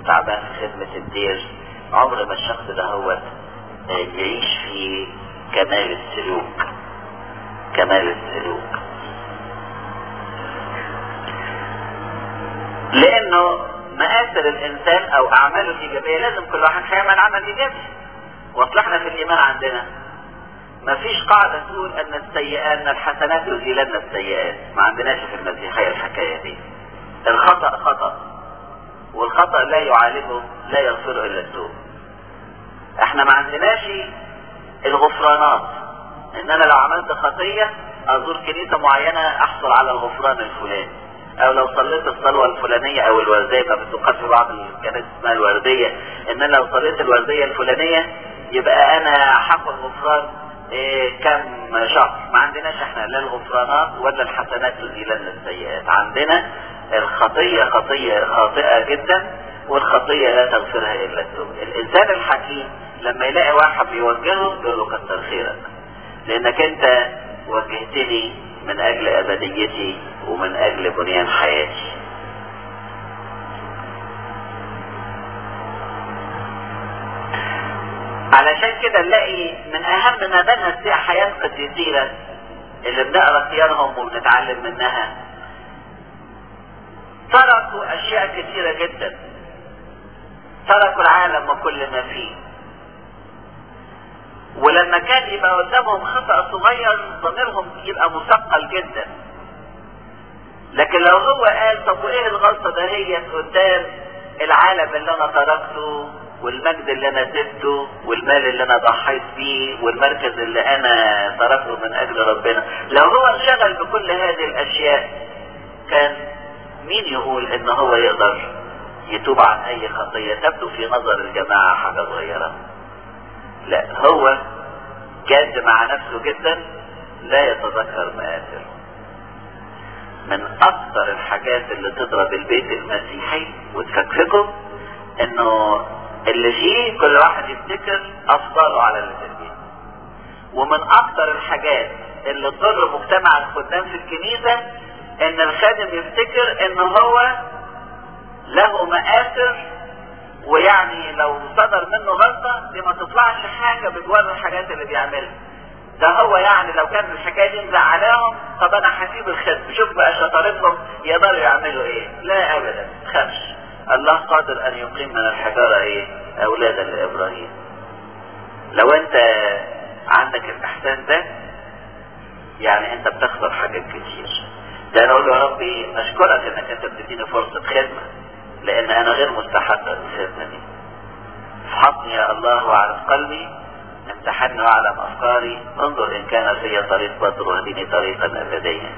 تعبان في خدمة الدير عمر ما الشخص ده هو يعيش في كمال السلوك كمال السلوك لانه مآثر الانسان او اعماله الايجابية لازم كل واحد هيعمل عمل ايجابي واصلحنا في الايمان عندنا مفيش قاعدة تقول ان السيئات ان الحسنات يزيلن السيئات ما عندناش في المسيحية الحكاية دي الخطأ خطأ والخطأ لا يعالجه لا يغفره الا التوب احنا ما عندناش الغفرانات ان انا لو عملت خطية ازور كنيسة معينة احصل على الغفران الفلاني او لو صليت الصلوة الفلانية او الوردية ما بتقال في بعض الكنائس اسمها الوردية ان انا لو صليت الوردية الفلانية يبقى انا هاخد غفران إيه كم شهر ما عندناش احنا لا الغفرانات ولا الحسنات تزيلن السيئات عندنا الخطية خطية خاطئة جدا والخطية لا تغفرها الا التوبة الانسان الحكيم لما يلاقي واحد بيوجهه يقول له كتر خيرك لانك انت وجهتني من اجل ابديتي ومن اجل بنيان حياتي علشان كده نلاقي من اهم ما بنت فيها حياة قديسينا اللي بنقرا سيرهم وبنتعلم منها تركوا اشياء كثيرة جدا تركوا العالم وكل ما فيه ولما كان يبقى قدامهم خطأ صغير ضميرهم يبقى مثقل جدا لكن لو هو قال طب وايه الغلطة ده هي قدام العالم اللي انا تركته والمجد اللي انا سبته والمال اللي انا ضحيت بيه والمركز اللي انا تركته من اجل ربنا لو هو انشغل بكل هذه الاشياء كان مين يقول ان هو يقدر يتوب عن اي خطية تبدو في نظر الجماعة حاجة صغيرة لا هو جاد مع نفسه جدا لا يتذكر مآثر من اكثر الحاجات اللي تضرب البيت المسيحي وتفكفكه انه اللي فيه كل واحد يفتكر افضاله على اللي في البيت ومن اكثر الحاجات اللي تضر مجتمع الخدام في الكنيسة ان الخادم يفتكر ان هو له مآثر ويعني لو صدر منه غلطة دي ما تطلعش حاجة بجوار الحاجات اللي بيعملها ده هو يعني لو كان الحكاية دي مزعلاهم طب انا هسيب الخدمة شوف بقى شطارتهم يقدروا يعملوا ايه لا ابدا تخافش الله قادر ان يقيم من الحجارة ايه اولادا لابراهيم لو انت عندك الاحسان ده يعني انت بتخسر حاجات كتير ده انا اقول له يا ربي اشكرك انك انت بتديني فرصة خدمة لان انا غير مستحق الخدمة دي افحصني يا الله واعرف قلبي امتحني واعلم افكاري انظر ان كان في طريق بدر واهدني طريقا ابديا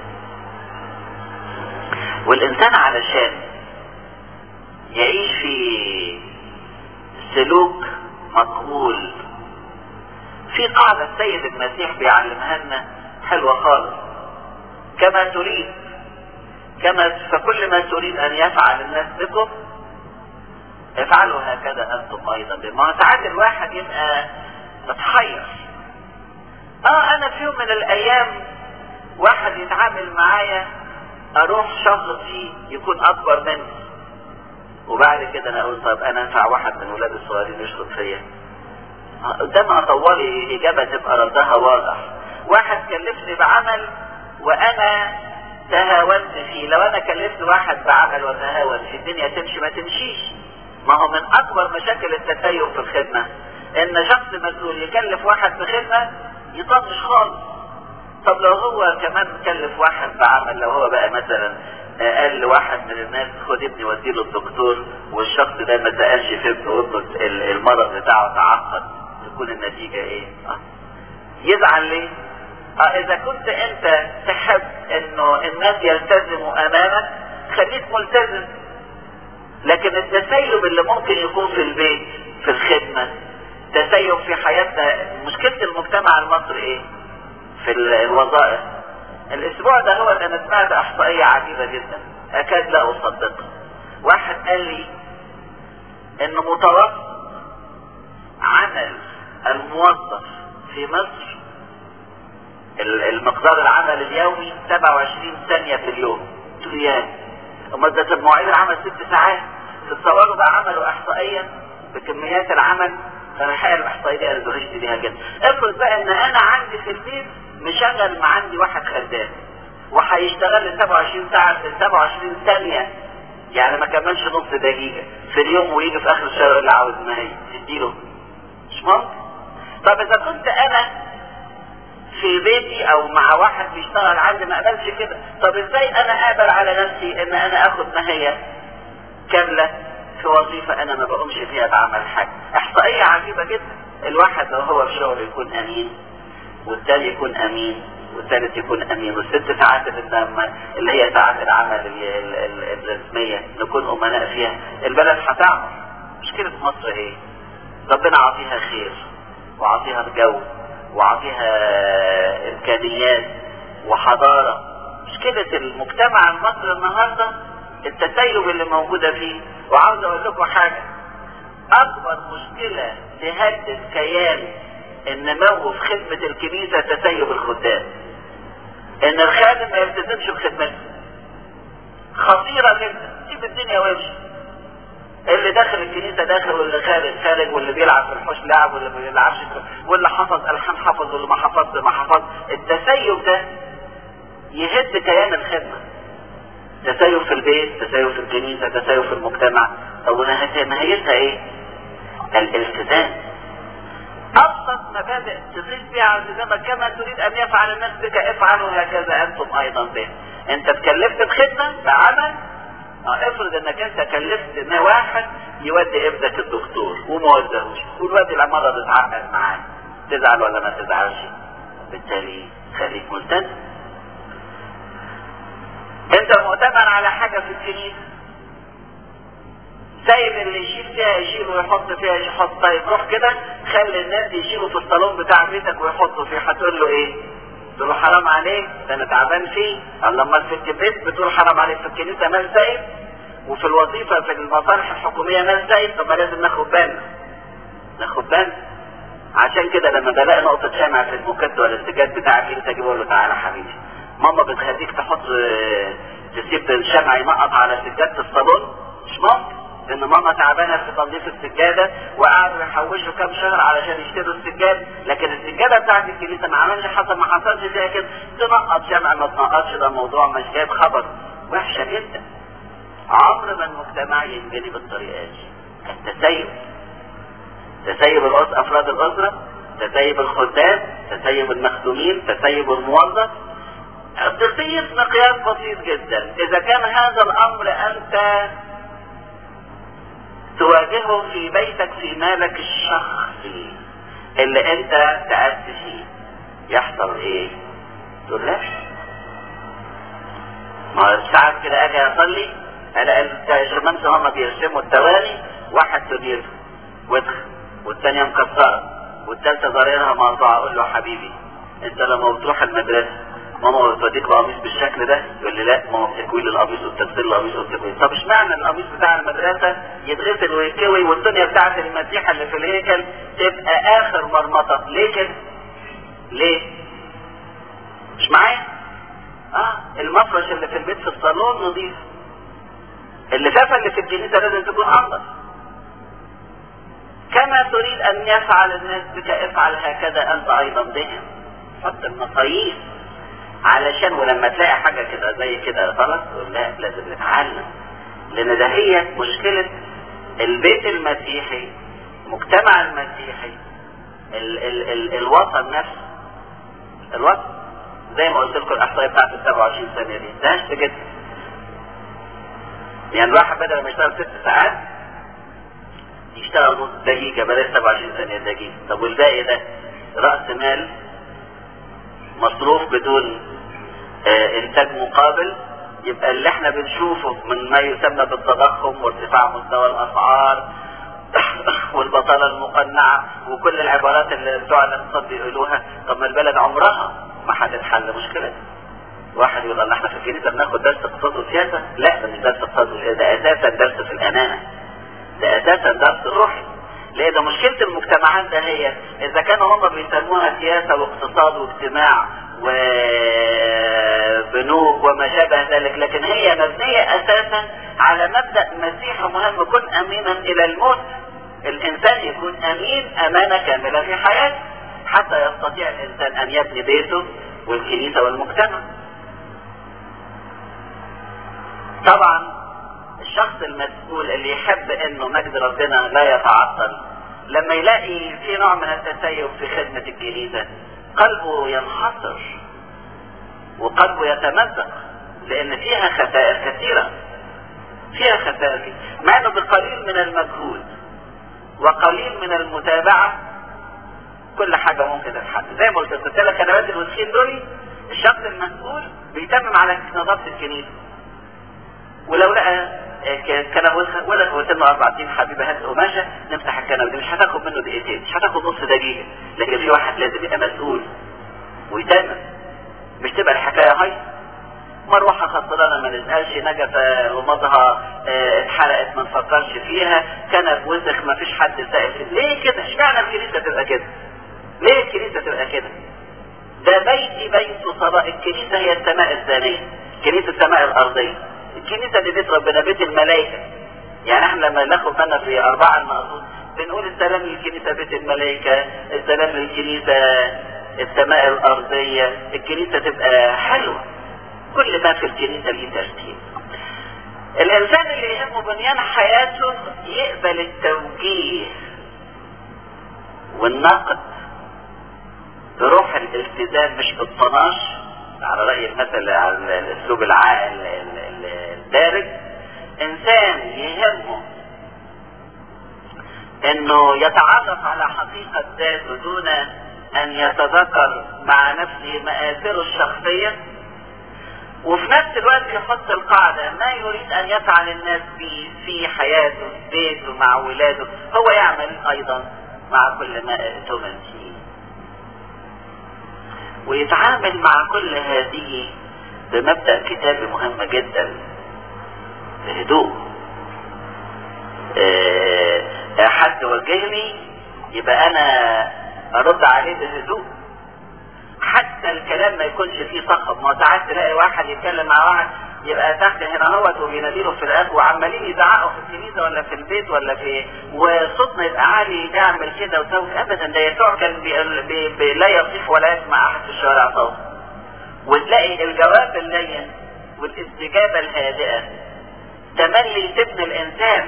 والانسان علشان يعيش في سلوك مقبول في قاعدة السيد المسيح بيعلمها لنا حلوة خالص كما تريد كما فكل ما تريد ان يفعل الناس بكم افعلوا هكذا انتم ايضا ما ساعات الواحد يبقى متحير اه انا في يوم من الايام واحد يتعامل معايا اروح شخص فيه يكون اكبر مني وبعد كده انا اقول طب انا انفع واحد من ولاد الصغيرين يشخط فيا قدام اطولي اجابة تبقى ردها واضح واحد كلفني بعمل وانا تهاونت فيه لو انا كلفت واحد بعمل وتهاون في الدنيا تمشي ما تمشيش ما هو من اكبر مشاكل التسيب في الخدمة ان شخص مسؤول يكلف واحد بخدمة يطنش خالص طب لو هو كمان كلف واحد بعمل لو هو بقى مثلا قال لواحد من الناس خد ابني وديله الدكتور والشخص ده ما سالش في ابنه المرض بتاعه تعقد تكون النتيجة ايه آه. يزعل ليه اه اذا كنت انت تحب انه الناس يلتزموا امامك خليك ملتزم لكن التسيب اللي ممكن يكون في البيت في الخدمة تسيب في حياتنا مشكلة المجتمع المصري ايه في الوظائف الاسبوع ده هو انا سمعت احصائية عجيبة جدا اكاد لا اصدقها واحد قال لي ان متوسط عمل الموظف في مصر المقدار العمل اليومي 27 ثانية في اليوم قلت له يا امال ده مواعيد العمل ست ساعات تتصوروا بقى عملوا احصائية احصائيا بكميات العمل فالحقيقه الاحصائيه دي انا دهشت بيها جدا افرض بقى ان انا عندي في البيت مشغل ما عندي واحد خدام وهيشتغل لي 27 ساعه 27 ثانيه يعني ما كملش نص دقيقه في اليوم ويجي في اخر الشهر يقول لي عاوز نهايه تديله مش ممكن طب اذا كنت انا في بيتي او مع واحد بيشتغل عندي ما اقبلش كده طب ازاي انا اقبل على نفسي ان انا اخد نهايه كامله في وظيفة انا ما بقومش فيها بعمل حاجة احصائية عجيبة جدا الواحد لو هو في شغل يكون امين والتاني يكون امين والثالث يكون امين والست ساعات اللي, اللي هي ساعات العمل الرسمية نكون امناء فيها البلد هتعمر مشكلة مصر ايه ربنا عطيها خير وعطيها الجو وعطيها امكانيات وحضارة مشكلة المجتمع المصري النهارده التسيب اللي موجودة فيه وعاوز اقول لكم حاجة اكبر مشكلة تهدد كيان النمو في خدمة الكنيسة تسيب الخدام ان الخادم ما يلتزمش بخدمته خطيرة جدا سيب الدنيا وامشي اللي داخل الكنيسة داخل واللي خارج خارج واللي بيلعب في الحوش لعب واللي ما بيلعبش واللي حفظ الحان حفظ واللي ما حفظ ما حفظ التسيب ده يهد كيان الخدمه تسيب في البيت تسيب في الكنيسة تسيب في المجتمع طب نهايتها ايه الالتزام ابسط مبادئ تضيف بها التزامك كما تريد ان يفعل الناس بك افعلوا هكذا انتم ايضا به انت اتكلفت بخدمة بعمل اه افرض انك انت كلفت واحد يودي ابنك الدكتور وما ودهوش والواد العمارة بتعقد معاه تزعل ولا ما تزعلش بالتالي خليك ملتزم انت مؤتمن على حاجة في الكنيسة سايب اللي يشيل فيها يشيل ويحط فيها يحط طيب روح كده خلي الناس يشيلوا في الصالون بتاع بيتك ويحطوا فيه هتقول له ايه؟ تقول له حرام عليك ده انا تعبان فيه الله امال في البيت بتقول حرام عليك في الكنيسه ناس سايب وفي الوظيفه في المصالح الحكوميه ناس سايب طب لازم ناخد بالنا ناخد بالنا عشان كده لما بلاقي نقطه شمع في المكت ولا السجاد بتاعك انت اجيب له تعالى حبيبي ماما بتخليك تحط تسيب الشمع ينقط على سجادة الصالون مش ممكن ان ماما تعبانه في تنظيف السجاده وقعدوا يحوشوا كام شهر علشان يشتروا السجاد لكن السجاده بتاعت الكنيسه ما عملش حصل ما حصلش فيها كده تنقط شمع ما تنقطش ده موضوع مش جايب خبر وحشه جدا عمر ما المجتمع ينبني بالطريقه دي التسيب تسيب الأس... افراد الاسره تسيب الخدام تسيب المخدومين تسيب الموظف تقيس مقياس بسيط جدا اذا كان هذا الامر انت تواجهه في بيتك في مالك الشخصي اللي انت تعبت فيه يحصل ايه تقول لا ما ساعات كده اجي اصلي الاقي الشمامسه هم بيرسموا التوالي واحد تدير ودخ والثانيه مكسره والثالثه ضريرها مقطوعه اقول له حبيبي انت لما بتروح المدرسه ماما بتوديك بقميص بالشكل ده يقول لي لا ماما بتكوي لي القميص وبتغسل لي القميص وبتكوي طب اشمعنى القميص بتاع المدرسه يتغسل ويتكوي والدنيا بتاعت المسيحه اللي في الهيكل تبقى اخر مرمطه ليه كده؟ ليه؟ مش معايا؟ اه المفرش اللي في البيت في الصالون نظيف اللفافه اللي في الكنيسه لازم تكون انضف كما تريد ان يفعل الناس بك افعل هكذا انت ايضا بهم حط المقاييس علشان ولما تلاقي حاجة كده زي كده غلط تقول لا لازم نتعلم لان ده هي مشكلة البيت المسيحي المجتمع المسيحي ال ال ال الوطن نفسه الوطن زي ما قلت لكم الاحصائيه بتاعت ال 27 سنه دي دهشت جدا يعني الواحد بدل ما يشتغل ست ساعات يشتغل نص دقيقة بلاش 27 ثانية دقيقة طب والباقي ده رأس مال مصروف بدون آه انتاج مقابل يبقى اللي احنا بنشوفه من ما يسمى بالتضخم وارتفاع مستوى الاسعار والبطاله المقنعه وكل العبارات اللي بتوع الاقتصاد بيقولوها طب ما البلد عمرها ما هتتحل مشكلتها واحد يقول الله احنا في الكنيسه بناخد درس اقتصاد وسياسه لا ده مش درس اقتصاد ده اساسا درس في الامانه ده اساسا درس روحي ليه ده مشكلة المجتمعات ده هي اذا كانوا هم بيسموها سياسة واقتصاد واجتماع بنوك وما شابه ذلك لكن هي مبنية اساسا على مبدأ مسيح مهم كن امينا الى الموت الانسان يكون امين امانة كاملة في حياته حتى يستطيع الانسان ان يبني بيته والكنيسة والمجتمع طبعا الشخص المسؤول اللي يحب انه مجد ربنا لا يتعطل لما يلاقي في نوع من التسيب في خدمة الكنيسة قلبه ينحصر وقلبه يتمزق لان فيها خسائر كثيرة فيها خسائر كثيرة مع انه بقليل من المجهود وقليل من المتابعة كل حاجة ممكن تتحل زي ما قلت قلت لك انا بدل الوسخين دول الشخص المسؤول بيتمم على نظافة الكنيسة ولو لقى كنب وسخ ولا قلت له اربع سنين حبيبي هات قماشه نمسح الكنب دي مش هتاخد منه دقيقتين مش هتاخد نص دقيقه لكن في واحد لازم يبقى مسؤول ويتمم مش تبقى الحكايه هاي مروحه خسرانه ما نسالش نجفه رمادها اه اتحرقت ما نفكرش فيها كنب وسخ ما فيش حد سائل ليه كده اشمعنى الكنيسه تبقى كده ليه الكنيسه تبقى كده ده بيتي بيت صلاة الكنيسه هي السماء الثانيه كنيسه السماء الارضيه الكنيسة دي بيت ربنا بيت الملائكة يعني احنا لما ناخد بالنا في أربعة المقصود بنقول السلام للكنيسة بيت الملائكة السلام للكنيسة السماء الأرضية الكنيسة تبقى حلوة كل ما في الكنيسة ليه ترتيب الإنسان اللي يهمه بنيان حياته يقبل التوجيه والنقد بروح الالتزام مش بالطناش على رأي المثل على الأسلوب العاقل الدارج إنسان يهمه إنه يتعرف على حقيقة ذاته دون أن يتذكر مع نفسه مآثره الشخصية وفي نفس الوقت يحط القاعدة ما يريد أن يفعل الناس به في حياته في بيته مع ولاده هو يعمل أيضا مع كل ما ائتمن فيه ويتعامل مع كل هذه بمبدأ كتابي مهم جدا بهدوء أه حد وجهني يبقى انا ارد عليه بهدوء حتى الكلام ما يكونش فيه صخب ما ساعات تلاقي واحد يتكلم مع واحد يبقى تحت هنا هوت وبيناديله في الاب وعمالين يزعقوا في الكنيسه ولا في البيت ولا في وصوتنا يبقى عالي نعمل كده وسوي ابدا ده يسوع كان بي... بي... بي... لا يصيح ولا يسمع احد في الشوارع صوت وتلاقي الجواب اللين والاستجابه الهادئه تملي تبني الانسان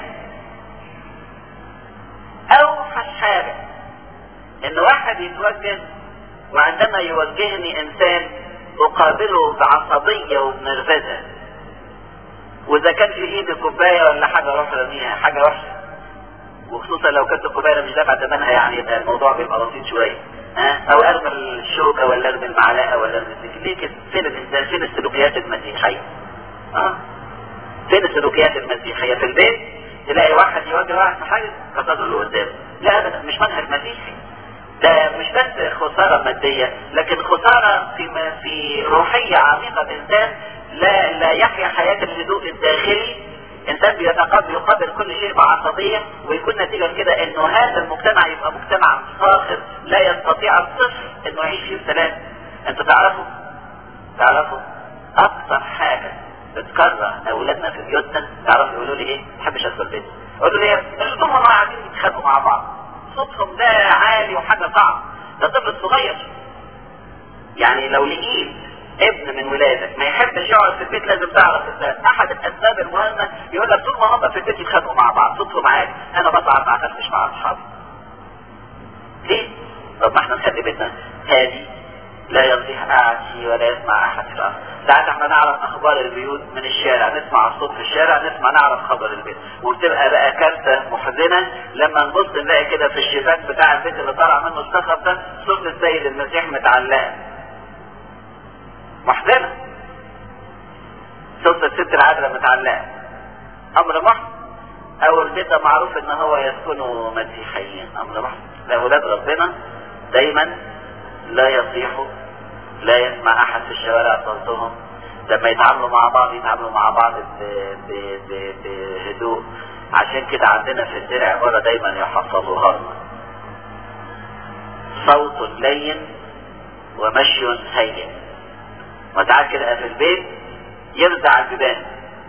اوحش حاجه ان واحد يتوجه وعندما يوجهني انسان اقابله بعصبيه وبنرفزه واذا كان في ايدي كوبايه ولا حاجه اروح ارميها حاجه وحشه وخصوصا لو كانت الكوبايه مش دافعه ثمنها يعني يبقى الموضوع بيبقى بسيط شويه ها او ارمي الشوكه ولا ارمي المعلقه ولا ارمي السكين ليه كده فين الانسان فين السلوكيات المسيحيه اه فين السلوكيات المسيحيه في البيت تلاقي واحد يواجه واحد في حاجه كسر اللي قدامه لا ابدا مش منهج مسيحي ده مش بس خسارة مادية لكن خسارة في في روحية عميقة الإنسان لا لا يحيا حياة الهدوء الداخلي إنسان بيتقبل يقابل كل شيء بعصبية ويكون نتيجة كده إنه هذا المجتمع يبقى مجتمع صاخب لا يستطيع الطفل إنه يعيش فيه بسلام أنتوا تعرفوا تعرفوا أكثر حاجة بتكره أولادنا في بيوتنا تعرفوا يقولوا لي إيه؟ ما بحبش أدخل بيتي يقولوا لي إيه؟ هم قاعدين يتخانقوا مع بعض صوتهم ده عالي وحاجة صعب ده طفل صغير يعني لو لقيت ابن من ولادك ما يحبش يقعد في البيت لازم تعرف ان احد الاسباب المهمة يقول لك طول ما هم في البيت يتخانقوا مع بعض صوتهم عالي انا بصعب ما اخافش مع اصحابي ليه؟ طب ما احنا نخلي بيتنا هادي لا يصيح قاعد فيه ولا يسمع احد في الارض ساعات احنا نعرف اخبار البيوت من الشارع نسمع الصوت في الشارع نسمع نعرف خبر البيت وبتبقى بقى كارثه محزنه لما نبص نلاقي كده في الشباك بتاع البيت اللي طالع منه الصخب ده صوت السيد المسيح متعلقه محزنه صوت الست العادله متعلقه امر محزن او البيت ده معروف ان هو يسكنوا مسيحيين امر محزن لاولاد ربنا دايما لا يصيحوا لا يسمع احد في الشوارع صوتهم لما يتعاملوا مع بعض يتعاملوا مع بعض بهدوء عشان كده عندنا في الدرع عبارة دايما يحفظوها لنا صوت لين ومشي هين وساعات كده في البيت يرزع البيبان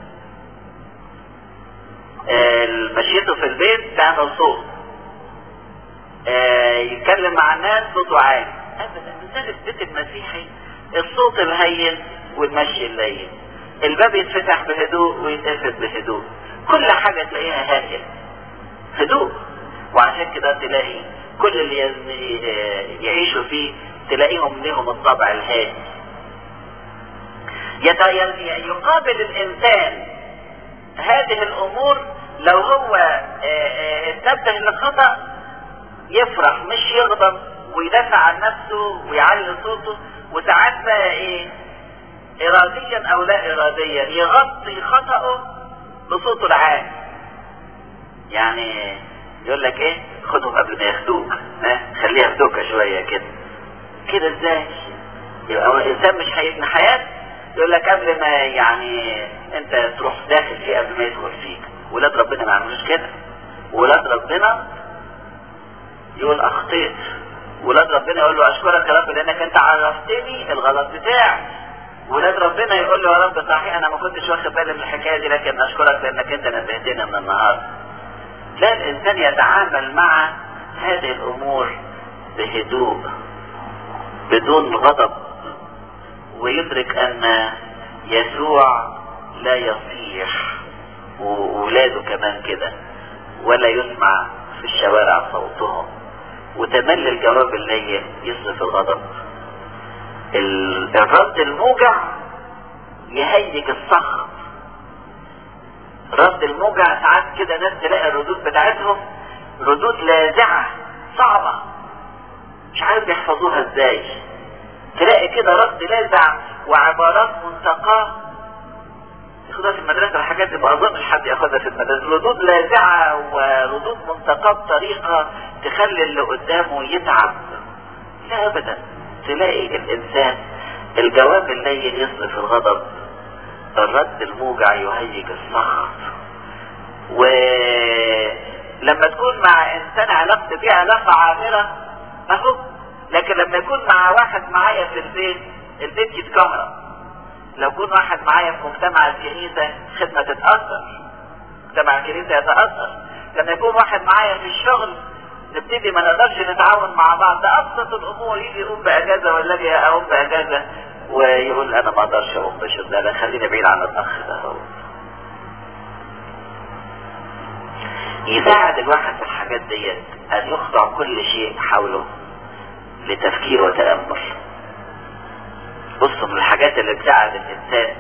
آه، مشيته في البيت تعمل صوت آه، يتكلم مع الناس صوته عالي ابدا مثال البيت المسيحي الصوت الهين والمشي اللين الباب يتفتح بهدوء ويتقفل بهدوء كل حاجة تلاقيها هادئة هدوء وعشان كده تلاقي كل اللي يز- يعيشوا فيه تلاقيهم لهم الطبع الهادي يت- يقابل الانسان هذه الامور لو هو آه، آه، انتبه لخطأ يفرح مش يغضب ويدافع عن نفسه ويعلي صوته وساعات بقى ايه اراديا او لا اراديا يغطي خطأه بصوته العالي يعني يقول لك ايه خدهم قبل ما ياخدوك ها خليها ياخدوك شويه كده كده ازاي يبقى هو الانسان مش هيبني حياته يقول لك قبل ما يعني انت تروح داخل فيه قبل ما يدخل فيك ولاد ربنا ما يعملوش كده ولاد ربنا يقول اخطيت ولاد ربنا يقول له اشكرك يا رب لانك انت عرفتني الغلط بتاعي ولاد ربنا يقول له يا رب صحيح انا ما كنتش واخد بالي من الحكايه دي لكن اشكرك لانك انت نبهتنا من النهارده لا الانسان يتعامل مع هذه الامور بهدوء بدون غضب ويدرك ان يسوع لا يصيح وولاده كمان كده ولا يسمع في الشوارع صوتهم وتملي الجواب اللين يصرف الغضب ال- الرد الموجع يهيج الصخر رد الموجع ساعات كده ناس تلاقي الردود بتاعتهم ردود لاذعة صعبة مش عارف يحفظوها ازاي تلاقي كده رد لاذع وعبارات منتقاه ياخدها في المدرسة الحاجات دي ما اظنش حد ياخدها في المدرسة ردود لاذعة وردود منتقاه بطريقة تخلي اللي قدامه يتعب لا ابدا تلاقي الانسان الجواب اللين يصرف الغضب الرد الموجع يهيج الصخر ولما تكون مع انسان علاقتي بيه علاقة عامرة اهو لكن لما يكون مع واحد معايا في البيت البيت يتكهرب لو يكون واحد معايا في مجتمع الكنيسة خدمة تتأثر مجتمع الكنيسة يتأثر لما يكون واحد معايا في الشغل نبتدي ما نقدرش نتعاون مع بعض ده ابسط الامور يجي يقوم باجازه ولا اجي اقوم باجازه ويقول انا ما اقدرش اقوم بشغل ده لا خليني بعيد عن الاخ ده هو يساعد الواحد في الحاجات ديت ان يخضع كل شيء حوله لتفكير وتامل بصوا من الحاجات اللي بتساعد الانسان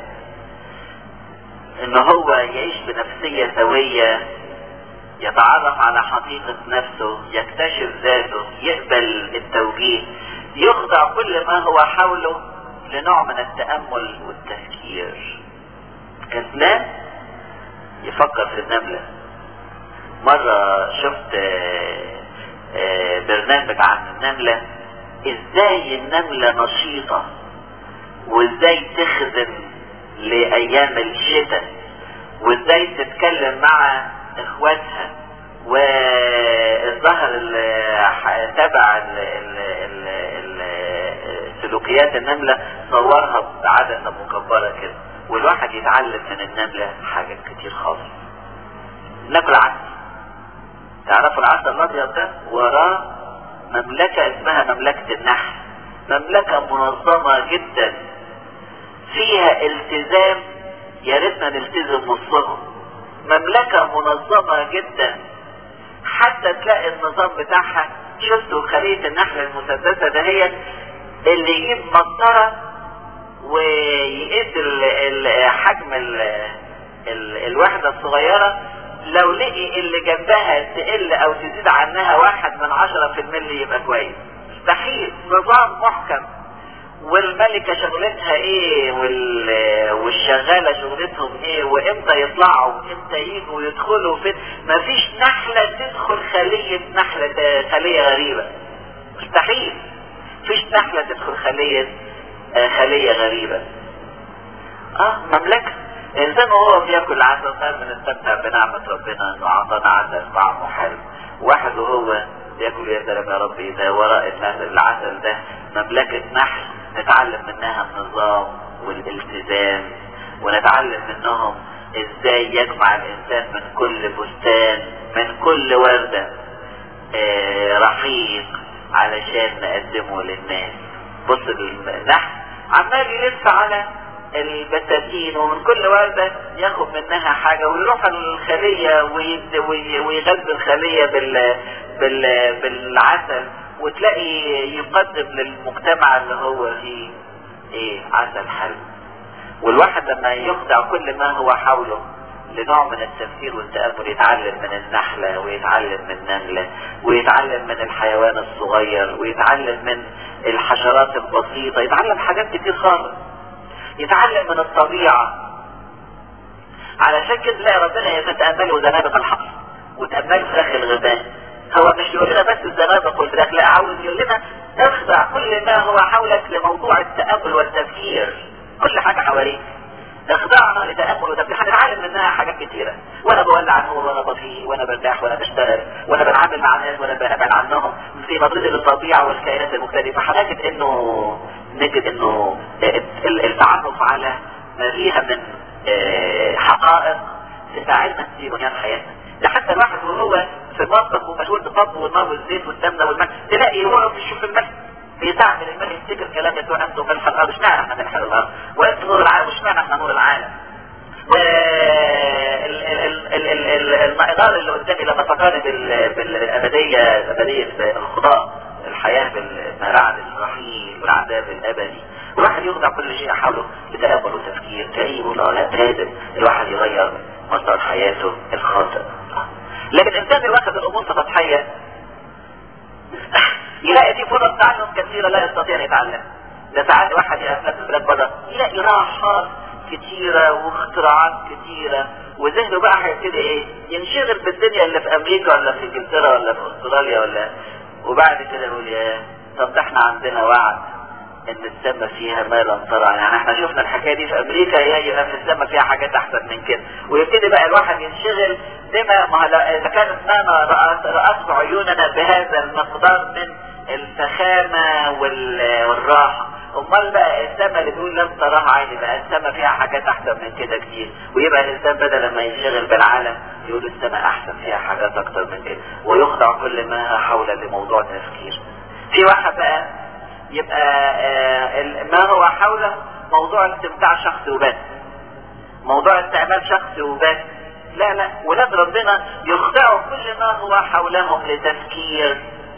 ان هو يعيش بنفسيه سويه يتعرف على حقيقة نفسه يكتشف ذاته يقبل التوجيه يخضع كل ما هو حوله لنوع من التأمل والتفكير كسلان يفكر في النملة مرة شفت آه، آه، برنامج عن النملة ازاي النملة نشيطة وازاي تخدم لأيام الشتاء وازاي تتكلم مع اخواتها والظهر ال- تبع ال- ال- ال- ال- سلوكيات النملة صورها بعدسة مكبرة كده والواحد يتعلم من النملة حاجات كتير خالص ناكل عسل تعرفوا العسل الابيض ده وراه مملكة اسمها مملكة النحل مملكة منظمة جدا فيها التزام يا ريتنا نلتزم نصهم مملكة منظمة جدا حتى تلاقي النظام بتاعها شفتوا خلية النحل المسدسة دهيت اللي يجيب مسطرة ويقيس ال- ال- حجم ال ال الوحدة الصغيرة لو لقي اللي جنبها تقل او تزيد عنها واحد من عشرة في الملي يبقى كويس مستحيل نظام محكم والملكة شغلتها ايه وال... والشغالة شغلتهم ايه وامتى يطلعوا وامتى يجوا ويدخلوا فين مفيش نحلة تدخل خلية نحلة خلية غريبة مستحيل مفيش نحلة تدخل خلية آه، خلية غريبة اه مملكة الانسان وهو بياكل عسل خير بنستمتع بنعمة ربنا انه اعطانا عسل طعمه حلو واحد وهو بياكل يا سلام يا رب ده وراء النهر العسل ده مملكة نحل نتعلم منها النظام والالتزام ونتعلم منهم ازاي يجمع الانسان من كل بستان من كل وردة آه رحيق علشان نقدمه للناس بص النحل عمال يلف على البساتين ومن كل وردة ياخد منها حاجة ويروح الخلية ويغذي الخلية بال... بال... بالعسل وتلاقي يقدم للمجتمع اللي هو فيه ايه عسل حلو والواحد لما يخضع كل ما هو حوله لنوع من التفكير والتأمل يتعلم من النحلة ويتعلم من النملة ويتعلم من الحيوان الصغير ويتعلم من الحشرات البسيطة يتعلم حاجات كتير خالص يتعلم من الطبيعة علشان كده تلاقي ربنا يتأمله زنابق الحقل وتأمله فراخ الغبان هو مش يقول لنا بس الزنابق والفراخ لا عاوز يقول لنا اخضع كل ما هو حولك لموضوع التأمل والتفكير كل حاجة حواليك اخضعنا لتأمل وتفكير هنتعلم منها حاجات كتيرة وانا بولع النور وانا بطيء وانا برتاح وانا بشتغل وانا بتعامل مع الناس وانا ببعد عنهم في نظرتي للطبيعة والكائنات المختلفة هنجد انه نجد انه التعرف على ما فيها من حقائق تساعدنا في بنيان حياتنا ده حتى الواحد وهو في المطبخ ومشغول بالطبخ والنار والزيت والسمنه والملح تلاقي هو بيشوف الملح بيستعمل الملح يفتكر كلام يسوع انتم ملح الارض اشمعنى احنا ملح الارض وانتم نور العالم اشمعنى احنا نور العالم النهار اللي قدامي لما فكرني بالابديه ابديه الخضاء الحياه بالمرعد الرحيل والعذاب الابدي الواحد يخضع كل شيء حوله لتأمل وتفكير كريم ولا لازم الواحد يغير مسار حياته الخاطئ لكن الانسان اللي واخد الامور سطحيه يلاقي في فرص تعلم كثيره لا يستطيع ان يتعلم ده ساعات واحد يقف في بلاد بره يلاقي راحات كتيره واختراعات كتيره وذهنه بقى هيبتدي ايه ينشغل بالدنيا اللي في امريكا ولا في انجلترا ولا في استراليا ولا وبعد كده يقول يا طب ده احنا عندنا وعد ان السماء فيها ما لم ترى يعني احنا شفنا الحكايه دي في امريكا يا في السماء فيها حاجات احسن من كده ويبتدي بقى الواحد ينشغل بما ما اذا كانت ما رأت عيوننا بهذا المقدار من الفخامه والراحه امال بقى السماء اللي بيقول لم تراها عيني بقى السماء فيها حاجات احسن من كده كتير ويبقى الانسان بدل ما ينشغل بالعالم يقول السماء احسن فيها حاجات اكتر من كده ويخضع كل ما حول لموضوع تفكير في واحد بقى يبقى آه ما هو حوله موضوع استمتاع شخصي وبس موضوع استعمال شخصي وبس لا لا ولاد ربنا يخضعوا كل ما هو حولهم لتفكير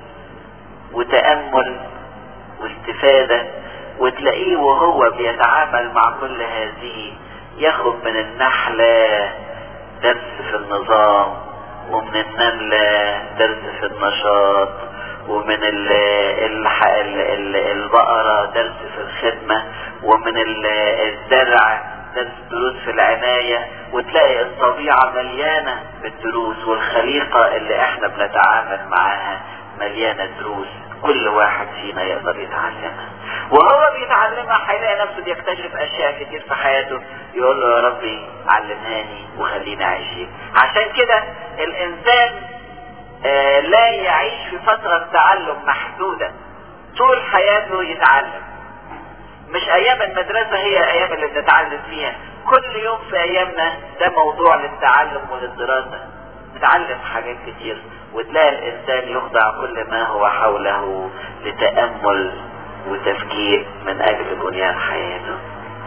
وتأمل واستفادة وتلاقيه وهو بيتعامل مع كل هذه ياخد من النحلة درس في النظام ومن النملة درس في النشاط ومن ال ال ال البقرة درس في الخدمة ومن الزرع درس دروس في العناية وتلاقي الطبيعة مليانة بالدروس والخليقة اللي احنا بنتعامل معاها مليانة دروس كل واحد فينا يقدر يتعلمها وهو بيتعلمها هيلاقي نفسه بيكتشف اشياء كتير في حياته يقول له يا ربي علمهاني وخليني اعيش عشان كده الانسان آه لا يعيش في فترة تعلم محدودة طول حياته يتعلم مش ايام المدرسة هي ايام اللي بنتعلم فيها كل يوم في ايامنا ده موضوع للتعلم وللدراسة نتعلم حاجات كتير وتلاقي الانسان يخضع كل ما هو حوله لتأمل وتفكير من اجل بنيان حياته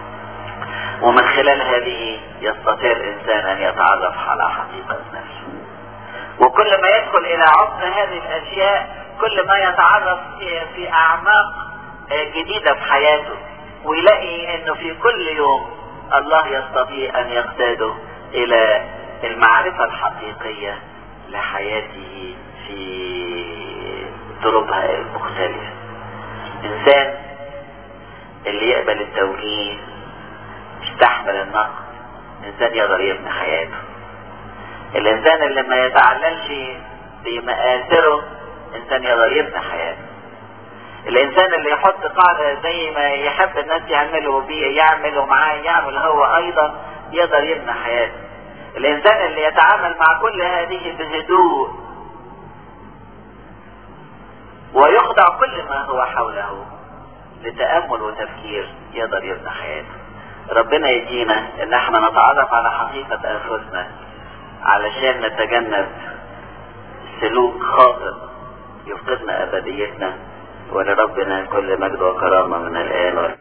ومن خلال هذه يستطيع الانسان ان يتعرف على حقيقة نفسه وكل ما يدخل الى عمق هذه الاشياء كل ما يتعرف في, في اعماق جديدة في حياته ويلاقي انه في كل يوم الله يستطيع ان يقتاده الى المعرفة الحقيقية لحياته في طرقها المختلفة انسان اللي يقبل التوجيه يستحمل النقد انسان يقدر يبني حياته الانسان اللي ما يتعلمش بمآثره انسان يقدر يبني حياته الانسان اللي يحط قاعدة زي ما يحب الناس يعملوا بيه يعملوا معاه يعمل هو ايضا يقدر يبني حياته الانسان اللي يتعامل مع كل هذه بهدوء ويخضع كل ما هو حوله لتأمل وتفكير يقدر يبني حياته ربنا يدينا ان احنا نتعرف على حقيقة انفسنا علشان نتجنب سلوك خاطئ يفقدنا ابديتنا ولربنا كل مجد وكرامة من الان